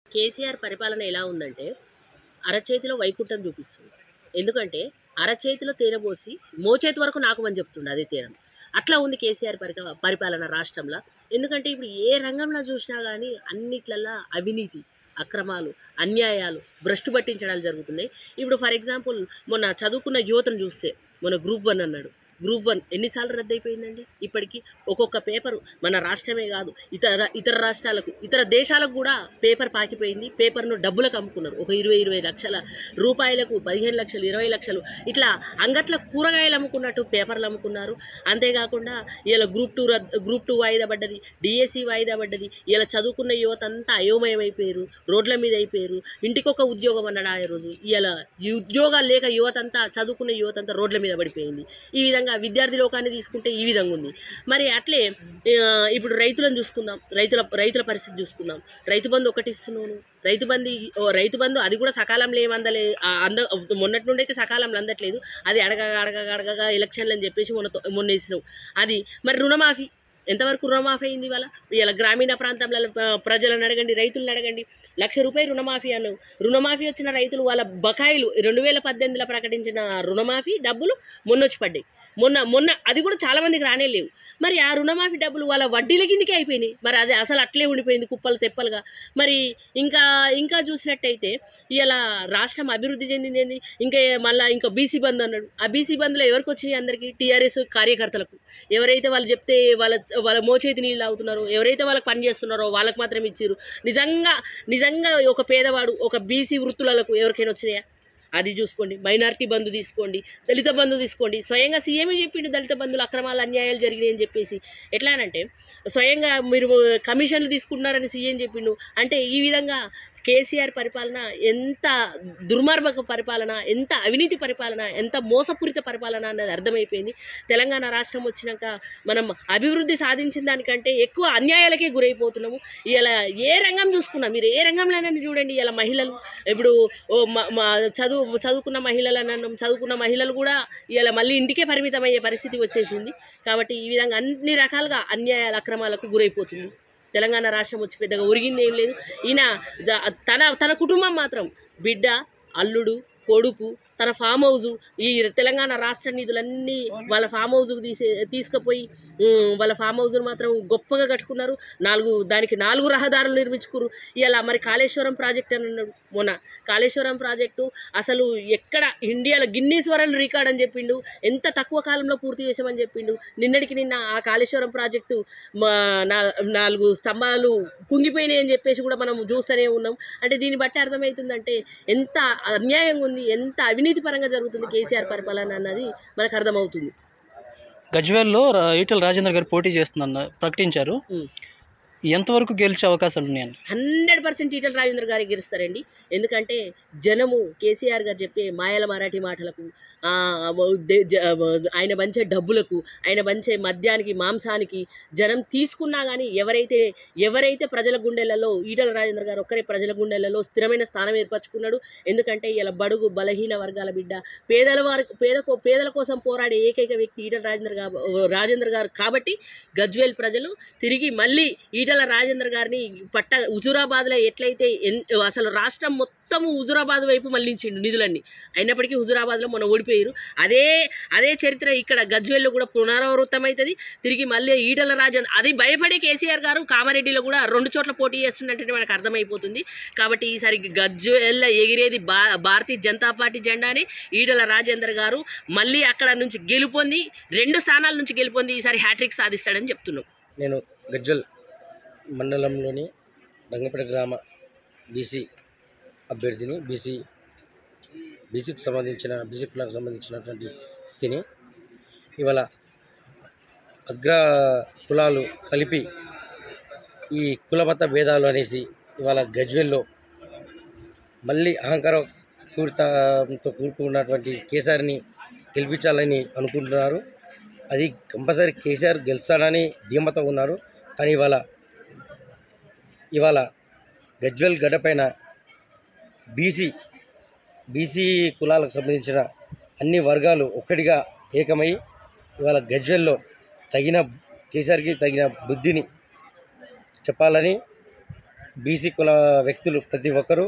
కేసీఆర్ పరిపాలన ఎలా ఉందంటే అరచేతిలో వైకుంఠం చూపిస్తుంది ఎందుకంటే అరచేతిలో తేనె పోసి మోచేతి వరకు నాకుమని చెప్తుండే అదే తేనె అట్లా ఉంది కేసీఆర్ పరిక పరిపాలన రాష్ట్రంలో ఎందుకంటే ఇప్పుడు ఏ రంగంలో చూసినా కానీ అన్నిట్లల్లా అవినీతి అక్రమాలు అన్యాయాలు భ్రష్టు పట్టించడాలు జరుగుతున్నాయి ఇప్పుడు ఫర్ ఎగ్జాంపుల్ మొన్న చదువుకున్న యువతను చూస్తే మొన్న గ్రూప్ వన్ అన్నాడు గ్రూప్ వన్ ఎన్నిసార్లు రద్దయిపోయిందండి ఇప్పటికీ ఒక్కొక్క పేపరు మన రాష్ట్రమే కాదు ఇతర ఇతర రాష్ట్రాలకు ఇతర దేశాలకు కూడా పేపర్ పాకిపోయింది పేపర్ను డబ్బులకు అమ్ముకున్నారు ఒక ఇరవై ఇరవై లక్షల రూపాయలకు పదిహేను లక్షలు ఇరవై లక్షలు ఇట్లా అంగట్ల కూరగాయలు అమ్ముకున్నట్టు పేపర్లు అమ్ముకున్నారు అంతేకాకుండా ఇలా గ్రూప్ టూ రద్ గ్రూప్ టూ వాయిదా పడ్డది డిఎస్సి వాయిదా పడ్డది ఇలా చదువుకున్న యువత అంతా అయోమయం అయిపోయారు రోడ్ల మీద అయిపోయారు ఇంటికొక ఉద్యోగం అన్నాడు ఆ రోజు ఇలా ఈ ఉద్యోగాలు లేక యువత అంతా చదువుకున్న యువత అంతా రోడ్ల మీద పడిపోయింది ఈ విధంగా విద్యార్థి లోకాన్ని తీసుకుంటే ఈ విధంగా ఉంది మరి అట్లే ఆ, ఇప్పుడు రైతులను చూసుకుందాం రైతుల రైతుల పరిస్థితి చూసుకుందాం రైతు బంధు ఒకటి ఇస్తున్నాను రైతు బంధు ఓ రైతు బంధు అది కూడా సకాలంలో ఏమందలే ఆ అంద మొన్నటి నుండి అయితే సకాలంలో అందట్లేదు అది అడగగా అడగగా అడగగా ఎలక్షన్లు అని చెప్పేసి మొన్న తో- మొన్న వేసినావు అది మరి రుణమాఫీ ఎంతవరకు రుణమాఫీ అయింది ఇవాళ ఇలా గ్రామీణ ప్రాంతంలో ప- ప్రజలను అడగండి రైతులను అడగండి లక్ష రూపాయలు రుణమాఫీ అను రుణమాఫీ వచ్చిన రైతులు వాళ్ళ బకాయిలు రెండు వేల పద్దెనిమిదిలో ప్రకటించిన రుణమాఫీ డబ్బులు మొన్న వచ్చి పడ్డాయి మొన్న మొన్న అది కూడా చాలా మందికి రానే లేవు మరి ఆ రుణమాఫీ డబ్బులు వాళ్ళ వడ్డీల కిందకే అయిపోయినాయి మరి అది అసలు అట్లే ఉండిపోయింది కుప్పలు తెప్పలుగా మరి ఇంకా ఇంకా చూసినట్టయితే ఇలా రాష్ట్రం అభివృద్ధి చెందింది ఏంది ఇంకా మళ్ళీ ఇంకా బీసీ బంద్ అన్నాడు ఆ బీసీ బంద్లో ఎవరికి వచ్చినాయి అందరికీ టీఆర్ఎస్ కార్యకర్తలకు ఎవరైతే వాళ్ళు చెప్తే వాళ్ళ వాళ్ళ మోచేతి నీళ్ళు తాగుతున్నారో ఎవరైతే వాళ్ళకి పని చేస్తున్నారో వాళ్ళకి మాత్రం ఇచ్చారు నిజంగా నిజంగా ఒక పేదవాడు ఒక బీసీ వృత్తులకు ఎవరికైనా వచ్చినాయా అది చూసుకోండి మైనారిటీ బంధు తీసుకోండి దళిత బంధు తీసుకోండి స్వయంగా సీఎమే చెప్పిండు దళిత బంధులు అక్రమాలు అన్యాయాలు జరిగినాయి అని చెప్పేసి ఎట్లానంటే స్వయంగా మీరు కమిషన్లు తీసుకుంటున్నారని సీఎం చెప్పిండు అంటే ఈ విధంగా కేసీఆర్ పరిపాలన ఎంత దుర్మార్గక పరిపాలన ఎంత అవినీతి పరిపాలన ఎంత మోసపూరిత పరిపాలన అన్నది అర్థమైపోయింది తెలంగాణ రాష్ట్రం వచ్చినాక మనం అభివృద్ధి సాధించిన దానికంటే ఎక్కువ అన్యాయాలకే గురైపోతున్నాము ఇలా ఏ రంగం చూసుకున్నా మీరు ఏ రంగంలోనైనా చూడండి ఇలా మహిళలు ఇప్పుడు ఓ మ- మ- చదువు చదువుకున్న మహిళలను అన్నాం చదువుకున్న మహిళలు కూడా ఇలా మళ్ళీ ఇంటికే పరిమితం అయ్యే పరిస్థితి వచ్చేసింది కాబట్టి ఈ విధంగా అన్ని రకాలుగా అన్యాయాల అక్రమాలకు గురైపోతుంది తెలంగాణ రాష్ట్రం వచ్చి పెద్దగా ఒరిగింది ఏం లేదు ఈయన ద- తన తన కుటుంబం మాత్రం బిడ్డ అల్లుడు కొడుకు తన ఫామ్ హౌస్ ఈ తెలంగాణ రాష్ట్ర నిధులన్నీ వాళ్ళ ఫామ్ హౌస్కు తీసే తీసుకుపోయి ఉమ్, వాళ్ళ ఫామ్ హౌస్ను మాత్రం గొప్పగా కట్టుకున్నారు నాలుగు దానికి నాలుగు రహదారులు నిర్మించుకున్నారు ఇలా మరి కాళేశ్వరం ప్రాజెక్ట్ అని అన్నాడు మొన్న కాళేశ్వరం ప్రాజెక్టు అసలు ఎక్కడ ఇండియాలో గిన్నీస్ వరల్డ్ రికార్డ్ అని చెప్పిండు ఎంత తక్కువ కాలంలో పూర్తి చేసామని చెప్పిండు నిన్నటికి నిన్న ఆ కాళేశ్వరం ప్రాజెక్టు మా నా- నాలుగు స్తంభాలు కుంగిపోయినాయి అని చెప్పేసి కూడా మనం చూస్తూనే ఉన్నాం అంటే దీన్ని బట్టి అర్థమవుతుందంటే ఎంత అన్యాయంగా ఉంది ఎంత అవినీతి పరంగా జరుగుతుంది కేసీఆర్ పరిపాలన అన్నది మనకు అర్థమవుతుంది గజ్వేల్లో రా- ఈటెల రాజేంద్ర గారు పోటీ చేస్తుందన్న ప్రకటించారు ఉమ్. ఎంతవరకు గెలిచే అవకాశాలు ఉన్నాయని హండ్రెడ్ పర్సెంట్ ఈటల రాజేంద్ర గారు గెలుస్తారండి ఎందుకంటే జనము కేసీఆర్ గారు చెప్పే మాయల మరాఠీ మాటలకు ఆ, దే- జ- ఆయన పంచే డబ్బులకు ఆయన పంచే మద్యానికి మాంసానికి జనం తీసుకున్నా కానీ ఎవరైతే ఎవరైతే ప్రజల గుండెలలో ఈటల రాజేంద్ర గారు ఒక్కరే ప్రజల గుండెలలో స్థిరమైన స్థానం ఏర్పరచుకున్నాడు ఎందుకంటే ఇలా బడుగు బలహీన వర్గాల బిడ్డ పేదల వారి పేద కో- పేదల కోసం పోరాడే ఏకైక వ్యక్తి ఈటల రాజేంద్ర గారు రాజేంద్ర గారు కాబట్టి గజ్వేల్ ప్రజలు తిరిగి మళ్ళీ ఈటల రాజేంద్ర గారిని పట్ట హుజురాబాద్లో ఎట్లయితే ఎన్- అసలు రాష్ట్రం మొత్తము హుజురాబాద్ వైపు మళ్లించిండు నిధులన్నీ అయినప్పటికీ హుజురాబాద్లో మొన్న ఓడిపోయారు అదే అదే చరిత్ర ఇక్కడ గజ్వేల్లో కూడా పునరావృతం అవుతుంది తిరిగి మళ్ళీ ఈటల రాజేంద్ర అది భయపడే కేసీఆర్ గారు కామారెడ్డిలో కూడా రెండు చోట్ల పోటీ చేస్తున్నట్టు మనకు అర్థమైపోతుంది కాబట్టి ఈసారి గజ్వేల్లో ఎగిరేది బా భారతీయ జనతా పార్టీ జెండాని ఈటల రాజేందర్ గారు మళ్ళీ అక్కడ నుంచి గెలుపొంది రెండు స్థానాల నుంచి గెలుపొంది ఈసారి హ్యాట్రిక్ సాధిస్తాడని చెప్తున్నాం నేను గజ్వల్ మండలంలోని రంగపేట గ్రామ బీసీ అభ్యర్థిని బీసీ బీసీకి సంబంధించిన బీసీ కులానికి సంబంధించినటువంటి వ్యక్తిని ఇవాళ అగ్ర కులాలు కలిపి ఈ కులమత భేదాలు అనేసి ఇవాళ గజ్వెల్లో మళ్ళీ అహంకార పూరితంతో కూడుకున్నటువంటి కేసీఆర్ని గెలిపించాలని అనుకుంటున్నారు అది కంపల్సరీ కేసీఆర్ గెలుస్తాడని ధీమతో ఉన్నారు కానీ ఇవాళ ఇవాళ గజ్వెల్ గడ్డపైన బీసీ బీసీ కులాలకు సంబంధించిన అన్ని వర్గాలు ఒక్కటిగా ఏకమై ఇవాళ గజ్వెల్లో తగిన కేసీఆర్కి తగిన బుద్ధిని చెప్పాలని బీసీ కుల వ్యక్తులు ప్రతి ఒక్కరూ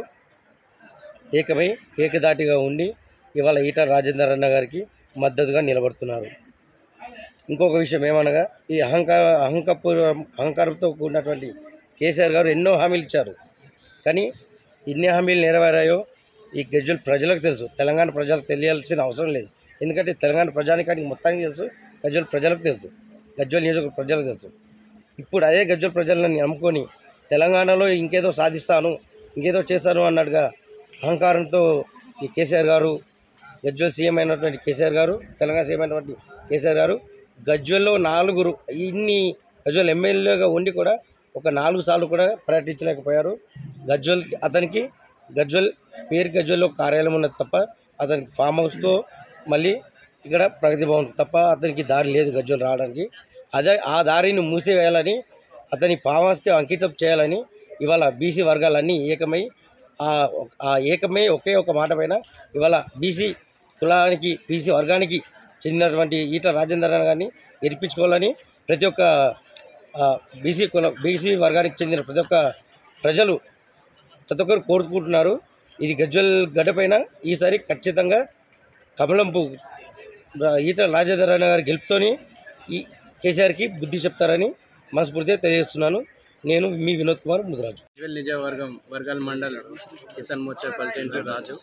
ఏకమై ఏకదాటిగా ఉండి ఇవాళ ఈట రాజేందర్ అన్న గారికి మద్దతుగా నిలబడుతున్నారు ఇంకొక విషయం ఏమనగా ఈ అహంకార అహంకపు అహంకారంతో కూడినటువంటి కేసీఆర్ గారు ఎన్నో హామీలు ఇచ్చారు కానీ ఎన్ని హామీలు నెరవేరాయో ఈ గజ్జులు ప్రజలకు తెలుసు తెలంగాణ ప్రజలకు తెలియాల్సిన అవసరం లేదు ఎందుకంటే తెలంగాణ ప్రజానికానికి మొత్తానికి తెలుసు గజ్జులు ప్రజలకు తెలుసు గజ్జోల్ నియోజకవర్గ ప్రజలకు తెలుసు ఇప్పుడు అదే గజ్జోల్ ప్రజలను నమ్ముకొని తెలంగాణలో ఇంకేదో సాధిస్తాను ఇంకేదో చేస్తాను అన్నట్టుగా అహంకారంతో ఈ కేసీఆర్ గారు గజ్వల్ సీఎం అయినటువంటి కేసీఆర్ గారు తెలంగాణ సీఎం అయినటువంటి కేసీఆర్ గారు గజ్వల్లో నాలుగురు ఇన్ని గజ్వల్ ఎమ్మెల్యేగా ఉండి కూడా ఒక నాలుగు సార్లు కూడా పర్యటించలేకపోయారు గజ్వల్ అతనికి గజ్వల్ పేరు గజ్వల్లో కార్యాలయం ఉన్నది తప్ప అతనికి ఫామ్ హౌస్తో మళ్ళీ ఇక్కడ ప్రగతి భవన్ తప్ప అతనికి దారి లేదు గజ్వల్ రావడానికి అదే ఆ దారిని మూసివేయాలని అతని ఫామ్ హౌస్కి అంకితం చేయాలని ఇవాళ బీసీ వర్గాలన్నీ ఏకమై ఆ ఆ ఏకమై ఒకే ఒక మాట పైన ఇవాళ బీసీ కులానికి బీసీ వర్గానికి చెందినటువంటి ఈట రాజేందర్ అన్న గారిని గెలిపించుకోవాలని ప్రతి ఒక్క ఆ, బీసీ కుల బీసీ వర్గానికి చెందిన ప్రతి ఒక్క ప్రజలు ప్రతి ఒక్కరు కోరుకుంటున్నారు ఇది గజ్వల్ గడ్డపైన ఈసారి ఖచ్చితంగా కమలం పువ్వు రా- ఈట రాజేందర్ అన్న గారి గెలుపుతోని ఈ కేసీఆర్కి బుద్ధి చెప్తారని మనస్ఫూర్తిగా తెలియజేస్తున్నాను నేను మీ వినోద్ కుమార్ ముదిరాజు జ్వల్ నిజవర్గం వర్గాల మండల్ కిసాన్ మోర్చా ప్రెసిడెంట్ రాజు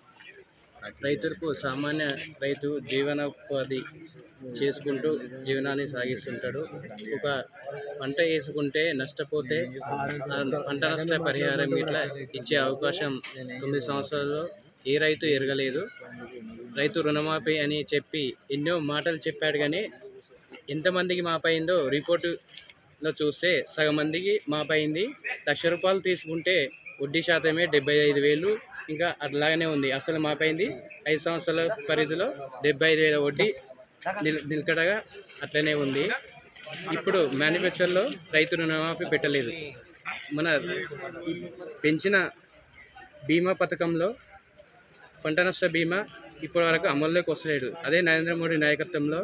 రైతులకు సామాన్య రైతు జీవనోపాధి చేసుకుంటూ జీవనాన్ని సాగిస్తుంటాడు ఒక పంట వేసుకుంటే నష్టపోతే ఆ పంట నష్ట పరిహారం ఇట్లా ఇచ్చే అవకాశం తొమ్మిది సంవత్సరాల్లో ఏ రైతు ఎరగలేదు రైతు రుణమాఫీ అని చెప్పి ఎన్నో మాటలు చెప్పాడు కానీ ఎంతమందికి మాపైందో రిపోర్టులో చూస్తే సగం మందికి మాపైంది లక్ష రూపాయలు తీసుకుంటే వడ్డీ శాతమే డెబ్బై ఐదు వేలు ఇంకా అట్లాగనే ఉంది అసలు మాపైంది ఐదు సంవత్సరాల పరిధిలో డెబ్బై ఐదు వేల వడ్డీ నిల్ నిలకడగా అట్లనే ఉంది ఇప్పుడు మ్యానుఫ్యాక్చర్లో రైతు రుణమాఫీ పెట్టలేదు మన పెంచిన బీమా పథకంలో పంట నష్ట బీమా ఇప్పటి వరకు అమల్లోకి వస్తలేదు అదే నరేంద్ర మోడీ నాయకత్వంలో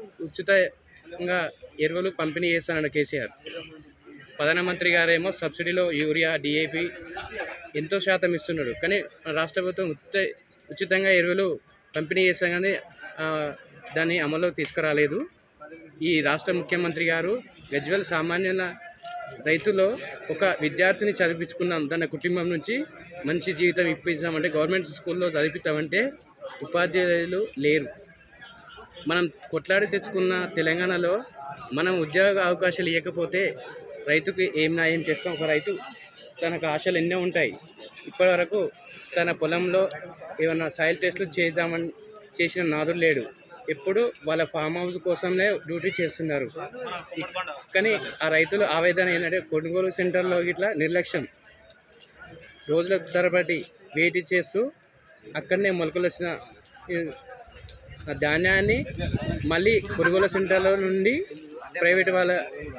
ఉచితంగా ఎరువులు పంపిణీ చేస్తానన్న కేసీఆర్ ప్రధానమంత్రి గారేమో సబ్సిడీలో యూరియా డిఏపి ఎంతో శాతం ఇస్తున్నాడు కానీ మన రాష్ట్ర ప్రభుత్వం ఉచిత ఉచితంగా ఎరువులు పంపిణీ చేస్తాం కానీ ఆ, దాన్ని అమల్లో తీసుకురాలేదు ఈ రాష్ట్ర ముఖ్యమంత్రి గారు గజ్వల్ సామాన్యుల రైతులో ఒక విద్యార్థిని చదివించుకున్నాం తన కుటుంబం నుంచి మంచి జీవితం ఇప్పిస్తామంటే గవర్నమెంట్ స్కూల్లో చదివిస్తామంటే ఉపాధ్యాయులు లేరు మనం కొట్లాడి తెచ్చుకున్న తెలంగాణలో మనం ఉద్యోగ అవకాశాలు ఇవ్వకపోతే రైతుకి ఏం న్యాయం చేస్తాం ఒక రైతు తనకు ఆశలు ఎన్నో ఉంటాయి ఇప్పటివరకు తన పొలంలో ఏమన్నా సాయిల్ టెస్టులు చేద్దామని చేసిన నాదుడు లేడు ఎప్పుడు వాళ్ళ ఫామ్ హౌస్ కోసమే డ్యూటీ చేస్తున్నారు ఇ- కానీ ఆ రైతులు ఆవేదన ఏంటంటే కొనుగోలు సెంటర్లో ఇట్లా నిర్లక్ష్యం రోజుల తరబడి వెయిట్ చేస్తూ అక్కడనే మొలకలు వచ్చిన ఈ ఆ ధాన్యాన్ని మళ్ళీ కొనుగోలు సెంటర్ల నుండి ప్రైవేట్ వాళ్ళ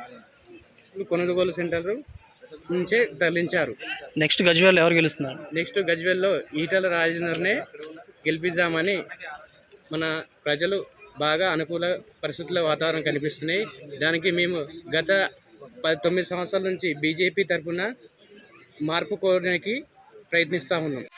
కొనుగోలు సెంటర్ నుంచే తరలించారు నెక్స్ట్ గజ్వేల్ ఎవరు గెలుస్తున్నారు నెక్స్ట్ గజ్వెల్లో ఈటల రాజేందర్నే గెలిపిద్దామని మన ప్రజలు బాగా అనుకూల పరిస్థితుల వాతావరణం కనిపిస్తున్నాయి దానికి మేము గత పది తొమ్మిది సంవత్సరాల నుంచి బీజేపీ తరఫున మార్పు కోరడానికి ప్రయత్నిస్తూ ఉన్నాం